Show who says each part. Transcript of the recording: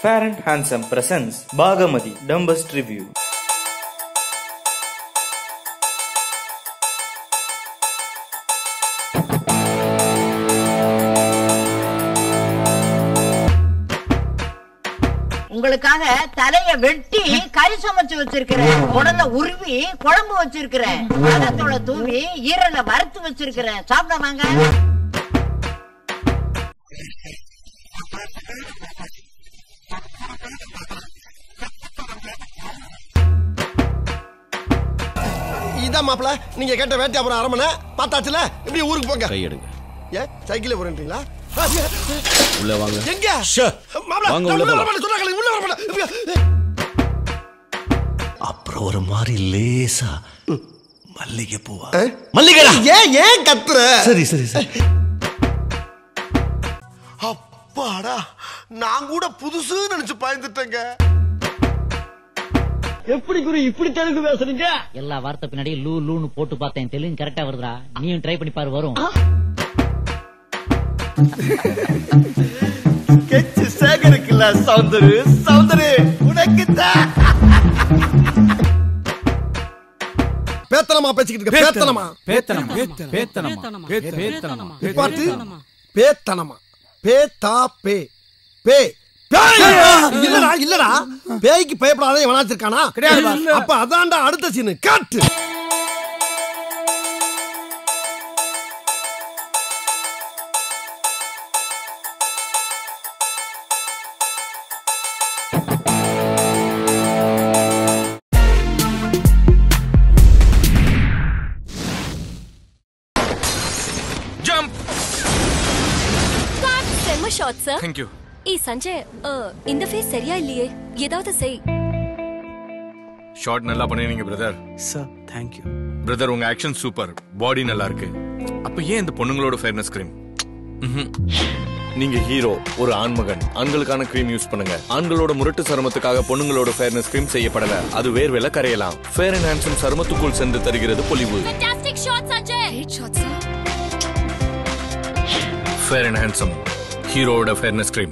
Speaker 1: Fair and Handsome presents Bhagamati Dumbest Review.
Speaker 2: உங்களுக்காக தலைய வெட்டி கறி சமைச்சு வச்சிருக்கிறேன் உடல உருவி குழம்பு வச்சிருக்கிறேன் பழத்தோட தூவி ஈரல வறுத்து வச்சிருக்கிறேன் சாப்பிட வாங்க
Speaker 3: இதான் மாப்பிள நீங்க கேட்ட வேட்டையாபுரம் அரமனை பார்த்தாச்சுல இப்படி ஊருக்கு போங்க
Speaker 4: கை எடுங்க
Speaker 3: ஏன் சைக்கிள்ல போறீங்களா
Speaker 4: உள்ள வாங்க
Speaker 3: எங்க
Speaker 4: ஷே.
Speaker 3: மாப்பிள
Speaker 4: வாங்க,
Speaker 3: நான்
Speaker 4: உள்ள
Speaker 3: உள்ள
Speaker 4: போலாம்.
Speaker 3: வரமாட்டேன், சொன்னாங்களே, உள்ள வரமாட்டேன்.
Speaker 5: அப்புறம் ஒரு மாதிரி லேசா மல்லிகை பூவா
Speaker 3: மல்லிகைடா ஏன் ஏன் கத்துற
Speaker 5: சரி சரி சரி
Speaker 3: அப்பாடா நான் கூட புதுசு நினைச்சு பயந்துட்டேங்க
Speaker 6: எல்லா வார்த்தை பின்னாடி லூ லூன்னு போட்டு பார்த்தேன் தெலுங்கு கரெக்டா வருதுடா நீயும் ட்ரை பண்ணி பாரு வரும்
Speaker 3: கெச்சு சேகரிக்கல சௌந்தரு சௌந்தரு உனக்கு பேத்தனமா பேசிக்கிட்டு இருக்க பேத்தனமா
Speaker 7: பேத்தனமா பேத்தனமா பேத்தனமா
Speaker 3: பாத்து பேத்தனமா பேத்தா பே பே பேய்! இல்லடா இல்லடா பேய்க்கு பயப்படாத எவனாச்சும் இருக்கானா
Speaker 7: கிடையாது.
Speaker 3: அப்ப அதான்டா அடுத்த சீனு காட்டு
Speaker 8: செம்ம ஷாட் சார்
Speaker 9: தேங்க்யூ
Speaker 8: ஏய் சஞ்சய் அஹ், இந்த ஃபேஸ் சரியா இல்லையே ஏதாவது செய்
Speaker 9: ஷார்ட் நல்லா பண்ணிருந்தீங்க பிரதர்
Speaker 5: சார் தேங்க்யூ
Speaker 9: பிரதர் உங்க ஆக்ஷன் சூப்பர் பாடி நல்லா இருக்கு அப்ப ஏன் இந்த பொண்ணுங்களோட ஃபேர்னஸ் கிரீம் நீங்க ஹீரோ ஒரு ஆண்மகன் ஆண்களுக்கான கிரீம் யூஸ் பண்ணுங்க ஆண்களோட முரட்டு சருமத்துக்காக பொண்ணுங்களோட ஃபேர்னஸ் கிரீம் செய்யப்படல அது வேர்வேல கரையலாம் ஃபேர் அண்ட் ஹேண்ட்ஸம் சருமத்துக்குள் சென்று தருகிறது பொலிவு
Speaker 8: fantastic shot Sanjay great shot sir
Speaker 9: fair and handsome ஹீரோவோட ஃபேர்னஸ் கிரீம்